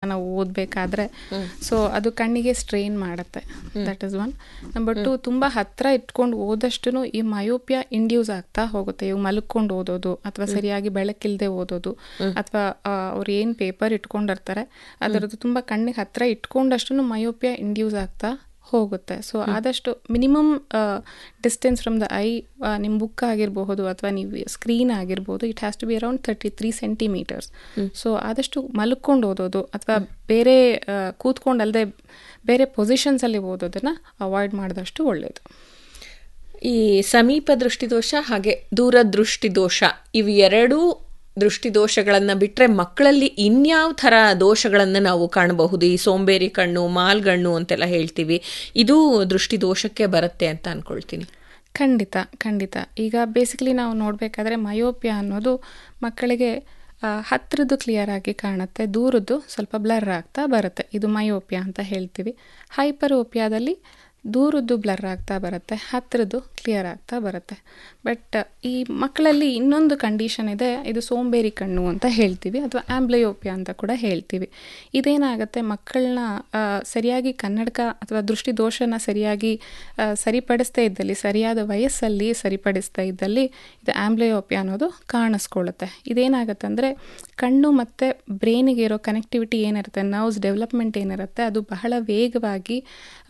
ನಾವು ಓದಬೇಕಾದ್ರೆ ಸೊ ಅದು ಕಣ್ಣಿಗೆ ಸ್ಟ್ರೈನ್ ಮಾಡುತ್ತೆ that is one number two ತುಂಬ ಹತ್ರ ಇಟ್ಕೊಂಡು ಓದಷ್ಟು ಈ ಮಯೋಪಿಯಾ ಇಂಡ್ಯೂಸ್ ಆಗ್ತಾ ಹೋಗುತ್ತೆ ಇವಾಗ ಮಲ್ಕೊಂಡು ಓದೋದು ಅಥವಾ ಸರಿಯಾಗಿ ಬೆಳಕಿಲ್ಲದೆ ಓದೋದು ಅಥವಾ ಅವ್ರು ಏನು ಪೇಪರ್ ಇಟ್ಕೊಂಡಿರ್ತಾರೆ ಅದರದ್ದು ತುಂಬ ಕಣ್ಣಿಗೆ ಹತ್ರ ಇಟ್ಕೊಂಡಷ್ಟು ಮಯೋಪಿಯಾ ಇಂಡ್ಯೂಸ್ ಆಗ್ತಾ ಹೋಗುತ್ತೆ ಸೊ ಆದಷ್ಟು minimum distance from the eye ನಿಮ್ಮ ಬುಕ್ ಆಗಿರಬಹುದು ಅಥವಾ ನೀವು ಸ್ಕ್ರೀನ್ ಆಗಿರ್ಬೋದು it has to be around thirty three centimetres so ಆದಷ್ಟು ಮಲ್ಕೊಂಡು ಓದೋದು ಅಥವಾ ಬೇರೆ ಕೂತ್ಕೊಂಡಲ್ಲದೆ ಬೇರೆ ಪೊಸಿಷನ್ಸಲ್ಲಿ ಓದೋದನ್ನು ಅವಾಯ್ಡ್ ಮಾಡಿದಷ್ಟು ಒಳ್ಳೆಯದು ಈ ಸಮೀಪ ದೃಷ್ಟಿದೋಷ ಹಾಗೆ ದೂರದೃಷ್ಟಿ ದೋಷ ಇವು ಎರಡೂ ದೃಷ್ಟಿದೋಷಗಳನ್ನು ಬಿಟ್ಟರೆ ಮಕ್ಕಳಲ್ಲಿ ಇನ್ಯಾವ ಥರ ದೋಷಗಳನ್ನು ನಾವು ಕಾಣಬಹುದು ಈ ಸೋಂಬೇರಿ ಕಣ್ಣು ಮಾಲ್ಗಣ್ಣು ಅಂತೆಲ್ಲ ಹೇಳ್ತೀವಿ ಇದು ದೃಷ್ಟಿದೋಷಕ್ಕೆ ಬರುತ್ತೆ ಅಂತ ಅನ್ಕೊಳ್ತೀನಿ ಖಂಡಿತ ಖಂಡಿತ ಈಗ ಬೇಸಿಕಲಿ ನಾವು ನೋಡಬೇಕಾದ್ರೆ ಮಯೋಪಿಯಾ ಅನ್ನೋದು ಮಕ್ಕಳಿಗೆ ಹತ್ತಿರದ್ದು ಕ್ಲಿಯರ್ ಆಗಿ ಕಾಣುತ್ತೆ ದೂರದ್ದು ಸ್ವಲ್ಪ ಬ್ಲರ್ ಆಗ್ತಾ ಬರುತ್ತೆ ಇದು ಮಯೋಪಿಯಾ ಅಂತ ಹೇಳ್ತೀವಿ ಹೈಪರೋಪಿಯಾದಲ್ಲಿ ದೂರದ್ದು ಬ್ಲರ್ ಆಗ್ತಾ ಬರುತ್ತೆ ಹತ್ತಿರದ್ದು ಕ್ಲಿಯರ್ ಆಗ್ತಾ ಬರುತ್ತೆ ಬಟ್ ಈ ಮಕ್ಕಳಲ್ಲಿ ಇನ್ನೊಂದು ಕಂಡೀಷನ್ ಇದೆ ಇದು ಸೋಂಬೇರಿ ಕಣ್ಣು ಅಂತ ಹೇಳ್ತೀವಿ ಅಥವಾ ಆಂಬ್ಲಯೋಪಿಯಾ ಅಂತ ಕೂಡ ಹೇಳ್ತೀವಿ ಇದೇನಾಗುತ್ತೆ ಮಕ್ಕಳನ್ನ ಸರಿಯಾಗಿ ಕನ್ನಡಕ ಅಥವಾ ದೃಷ್ಟಿದೋಷನ ಸರಿಯಾಗಿ ಸರಿಪಡಿಸ್ತಾ ಇದ್ದಲ್ಲಿ ಸರಿಯಾದ ವಯಸ್ಸಲ್ಲಿ ಸರಿಪಡಿಸ್ತಾ ಇದ್ದಲ್ಲಿ ಇದು ಆಂಬ್ಲಯೋಪಿಯಾ ಅನ್ನೋದು ಕಾಣಿಸ್ಕೊಳ್ಳುತ್ತೆ ಇದೇನಾಗುತ್ತೆ ಅಂದರೆ ಕಣ್ಣು ಮತ್ತು ಬ್ರೈನಿಗೆ ಇರೋ ಕನೆಕ್ಟಿವಿಟಿ ಏನಿರುತ್ತೆ ನರ್ವ್ಸ್ ಡೆವಲಪ್ಮೆಂಟ್ ಏನಿರುತ್ತೆ ಅದು ಬಹಳ ವೇಗವಾಗಿ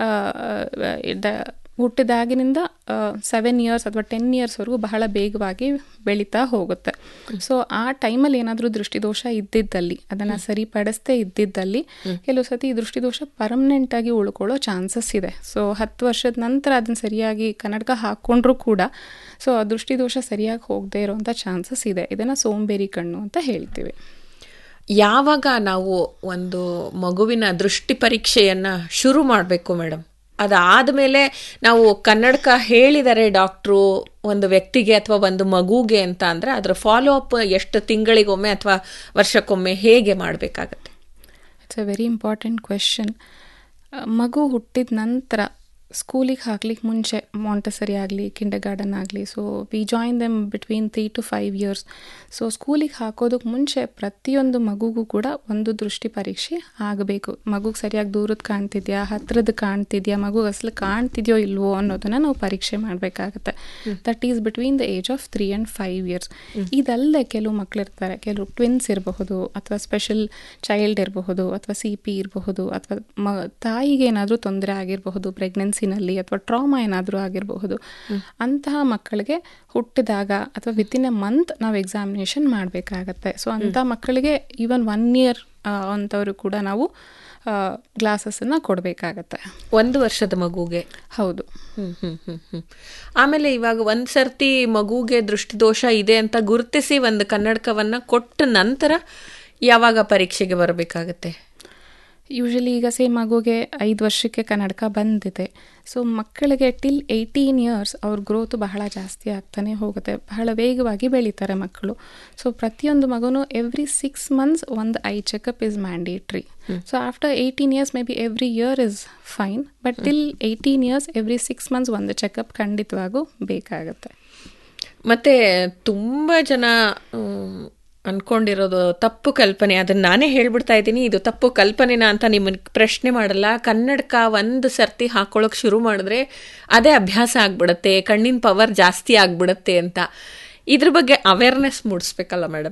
ಹುಟ್ಟಿದಾಗಿನಿಂದ ಸೆವೆನ್ ಇಯರ್ಸ್ ಅಥವಾ ಟೆನ್ ಇಯರ್ಸ್ವರೆಗೂ ಬಹಳ ಬೇಗವಾಗಿ ಬೆಳೀತಾ ಹೋಗುತ್ತೆ ಸೊ ಆ ಟೈಮಲ್ಲಿ ಏನಾದರೂ ದೃಷ್ಟಿದೋಷ ಇದ್ದಿದ್ದಲ್ಲಿ ಅದನ್ನು ಸರಿಪಡಿಸದೇ ಇದ್ದಿದ್ದಲ್ಲಿ ಕೆಲವು ಸತಿ ಈ ದೃಷ್ಟಿದೋಷ ಪರ್ಮನೆಂಟ್ ಆಗಿ ಉಳ್ಕೊಳ್ಳೋ ಚಾನ್ಸಸ್ ಇದೆ ಸೊ ಹತ್ತು ವರ್ಷದ ನಂತರ ಅದನ್ನು ಸರಿಯಾಗಿ ಕನ್ನಡಕ ಹಾಕ್ಕೊಂಡ್ರೂ ಕೂಡ ಸೊ ಆ ದೃಷ್ಟಿದೋಷ ಸರಿಯಾಗಿ ಹೋಗದೇ ಇರೋವಂಥ ಚಾನ್ಸಸ್ ಇದೆ ಇದನ್ನು ಸೋಂಬೇರಿ ಕಣ್ಣು ಅಂತ ಹೇಳ್ತೀವಿ ಯಾವಾಗ ನಾವು ಒಂದು ಮಗುವಿನ ದೃಷ್ಟಿ ಪರೀಕ್ಷೆಯನ್ನು ಶುರು ಮಾಡಬೇಕು ಮೇಡಮ್ ಅದಾದ ಮೇಲೆ ನಾವು ಕನ್ನಡಕ ಹೇಳಿದರೆ ಡಾಕ್ಟ್ರು ಒಂದು ವ್ಯಕ್ತಿಗೆ ಅಥವಾ ಒಂದು ಮಗುಗೆ ಅಂತ ಅಂದರೆ ಅದರ ಫಾಲೋ ಅಪ್ ಎಷ್ಟು ತಿಂಗಳಿಗೊಮ್ಮೆ ಅಥವಾ ವರ್ಷಕ್ಕೊಮ್ಮೆ ಹೇಗೆ ಮಾಡಬೇಕಾಗತ್ತೆ it's a very important question ಮಗು ಹುಟ್ಟಿದ ನಂತರ ಸ್ಕೂಲಿಗೆ ಹಾಕ್ಲಿಕ್ಕೆ ಮುಂಚೆ ಮಾಂಟಸರಿ ಆಗಲಿ ಕಿಂಡರ್ ಗಾರ್ಡನ್ ಆಗಲಿ so we join them between three to five years so ಸ್ಕೂಲಿಗೆ ಹಾಕೋದಕ್ಕೆ ಮುಂಚೆ ಪ್ರತಿಯೊಂದು ಮಗುಗೂ ಕೂಡ ಒಂದು ದೃಷ್ಟಿ ಪರೀಕ್ಷೆ ಆಗಬೇಕು ಮಗುಗೆ ಸರಿಯಾಗಿ ದೂರದ್ದು ಕಾಣ್ತಿದ್ಯಾ ಹತ್ತಿರದ್ದು ಕಾಣ್ತಿದ್ಯಾ ಮಗು ಅಸಲು ಕಾಣ್ತಿದ್ಯೋ ಇಲ್ವೋ ಅನ್ನೋದನ್ನು ನಾವು ಪರೀಕ್ಷೆ ಮಾಡಬೇಕಾಗತ್ತೆ that is between the age of three and five years ಇದಲ್ಲದೆ ಕೆಲವು ಮಕ್ಕಳಿರ್ತಾರೆ ಕೆಲವು ಟ್ವಿನ್ಸ್ ಇರಬಹುದು ಅಥವಾ ಸ್ಪೆಷಲ್ ಚೈಲ್ಡ್ ಇರಬಹುದು ಅಥವಾ ಸಿ ಪಿ ಇರಬಹುದು ಅಥವಾ ಮ ತಾಯಿಗೆ ಏನಾದರೂ ತೊಂದರೆ ಆಗಿರಬಹುದು ಪ್ರೆಗ್ನೆನ್ಸಿ ನಲ್ಲಿ ಅಥವಾ ಟ್ರಾಮಾ ಏನಾದರೂ ಆಗಿರಬಹುದು ಅಂತಹ ಮಕ್ಕಳಿಗೆ ಹುಟ್ಟಿದಾಗ ಅಥವಾ ವಿತಿನ್ ಎ ಮಂತ್ ನಾವು ಎಕ್ಸಾಮಿನೇಷನ್ ಮಾಡಬೇಕಾಗತ್ತೆ ಸೊ ಅಂಥ ಮಕ್ಕಳಿಗೆ ಈವನ್ ಒನ್ ಇಯರ್ ಅಂಥವರು ಕೂಡ ನಾವು ಗ್ಲಾಸಸ್ಸನ್ನು ಕೊಡಬೇಕಾಗತ್ತೆ ಒಂದು ವರ್ಷದ ಮಗುಗೆ ಹೌದು ಹ್ಮ್ ಹ್ಮ್ ಹ್ಮ್ ಹ್ಮ್ ಆಮೇಲೆ ಇವಾಗ ಒಂದ್ ಸರ್ತಿ ಮಗುಗೆ ದೃಷ್ಟಿದೋಷ ಇದೆ ಅಂತ ಗುರುತಿಸಿ ಒಂದು ಕನ್ನಡಕವನ್ನ ಕೊಟ್ಟ ನಂತರ ಯಾವಾಗ ಪರೀಕ್ಷೆಗೆ ಬರಬೇಕಾಗತ್ತೆ ಯೂಶಲಿ ಈಗ ಸೇ ಮಗುಗೆ ಐದು ವರ್ಷಕ್ಕೆ ಕನ್ನಡಕ ಬಂದಿದೆ ಸೊ ಮಕ್ಕಳಿಗೆ ಟಿಲ್ ಏಯ್ಟೀನ್ ಇಯರ್ಸ್ ಅವ್ರ ಗ್ರೋತ್ ಬಹಳ ಜಾಸ್ತಿ ಆಗ್ತಾನೆ ಹೋಗುತ್ತೆ ಬಹಳ ವೇಗವಾಗಿ ಬೆಳೀತಾರೆ ಮಕ್ಕಳು ಸೊ ಪ್ರತಿಯೊಂದು ಮಗುನು ಎವ್ರಿ ಸಿಕ್ಸ್ ಮಂತ್ಸ್ ಒಂದು eye checkup is mandatory so after eighteen years may be every year is fine but till eighteen years every six months ಒಂದು ಚೆಕಪ್ ಖಂಡಿತವಾಗೂ ಬೇಕಾಗುತ್ತೆ ಮತ್ತೆ ತುಂಬ ಜನ ಅನ್ಕೊಂಡಿರೋದು ತಪ್ಪು ಕಲ್ಪನೆ ಅದನ್ನ ನಾನೇ ಹೇಳ್ಬಿಡ್ತಾ ಇದ್ದೀನಿ ಇದು ತಪ್ಪು ಕಲ್ಪನೆನಾ ಅಂತ ನಿಮ್ಮನ್ನ ಪ್ರಶ್ನೆ ಮಾಡಲ್ಲ ಕನ್ನಡಕ ಒಂದು ಸರ್ತಿ ಹಾಕೊಳ್ಳೋಕೆ ಶುರು ಮಾಡಿದ್ರೆ ಅದೇ ಅಭ್ಯಾಸ ಆಗ್ಬಿಡತ್ತೆ ಕಣ್ಣಿನ ಪವರ್ ಜಾಸ್ತಿ ಆಗ್ಬಿಡತ್ತೆ ಅಂತ ಇದ್ರ ಬಗ್ಗೆ ಅವೇರ್ನೆಸ್ ಮೂಡಿಸ್ಬೇಕಲ್ಲ ಮೇಡಮ್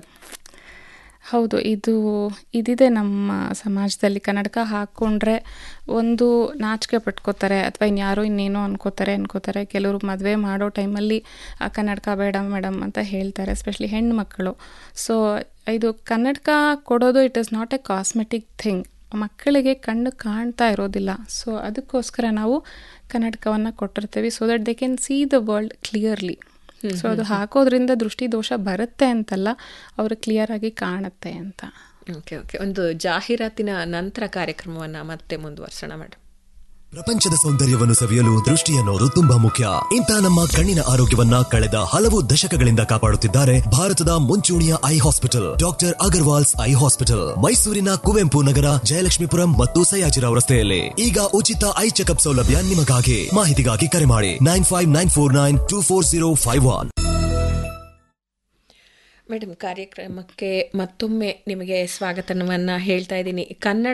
ಹೌದು ಇದು ಇದಿದೆ ನಮ್ಮ ಸಮಾಜದಲ್ಲಿ ಕನ್ನಡಕ ಹಾಕ್ಕೊಂಡ್ರೆ ಒಂದು ನಾಚಿಕೆ ಪಟ್ಕೋತಾರೆ ಅಥವಾ ಇನ್ಯಾರೋ ಇನ್ನೇನೋ ಅನ್ಕೋತಾರೆ ಅನ್ಕೋತಾರೆ ಕೆಲವರು ಮದುವೆ ಮಾಡೋ ಟೈಮಲ್ಲಿ ಕನ್ನಡಕ ಬೇಡ ಮೇಡಮ್ ಅಂತ ಹೇಳ್ತಾರೆ ಎಸ್ಪೆಷಲಿ ಹೆಣ್ಮಕ್ಳು ಸೊ ಇದು ಕನ್ನಡಕ ಕೊಡೋದು it is not a cosmetic thing ಮಕ್ಕಳಿಗೆ ಕಣ್ಣು ಕಾಣ್ತಾ ಇರೋದಿಲ್ಲ ಸೊ ಅದಕ್ಕೋಸ್ಕರ ನಾವು ಕನ್ನಡಕವನ್ನು ಕೊಟ್ಟಿರ್ತೀವಿ so that they can see the world clearly so ಅದು ಹಾಕೋದ್ರಿಂದ ದೃಷ್ಟಿ ದೋಷ ಬರುತ್ತೆ ಅಂತಲ್ಲ ಅವರು ಕ್ಲಿಯರ್ ಆಗಿ ಕಾಣುತ್ತೆ ಅಂತ ಓಕೆ ಓಕೆ ಒಂದು ಜಾಹೀರಾತಿನ ನಂತರ ಕಾರ್ಯಕ್ರಮವನ್ನ ಮತ್ತೆ ಮುಂದುವರ್ಸೋಣ ಮೇಡಮ್ ಪ್ರಪಂಚದ ಸೌಂದರ್ಯವನ್ನು ಸವಿಯಲು ದೃಷ್ಟಿ ಅನ್ನೋದು ತುಂಬಾ ಮುಖ್ಯ ಇಂಥ ನಮ್ಮ ಕಣ್ಣಿನ ಆರೋಗ್ಯವನ್ನ ಕಳೆದ ಹಲವು ದಶಕಗಳಿಂದ ಕಾಪಾಡುತ್ತಿದ್ದಾರೆ ಭಾರತದ ಮುಂಚೂಣಿಯ eye hospital doctor Agarwal's eye hospital ಮೈಸೂರಿನ ಕುವೆಂಪು ನಗರ ಜಯಲಕ್ಷ್ಮೀಪುರಂ ಮತ್ತು ಸಯಾಜಿರಾವ್ ರಸ್ತೆಯಲ್ಲಿ ಈಗ ಉಚಿತ ಐ ಚೆಕಪ್ ಸೌಲಭ್ಯ ನಿಮಗಾಗಿ ಮಾಹಿತಿಗಾಗಿ ಕರೆ ಮಾಡಿ nine five nine four nine two four zero five one madam ಕಾರ್ಯಕ್ರಮಕ್ಕೆ ಮತ್ತೊಮ್ಮೆ ನಿಮಗೆ ಸ್ವಾಗತವನ್ನ ಹೇಳ್ತಾ ಇದ್ದೀನಿ ಕನ್ನಡ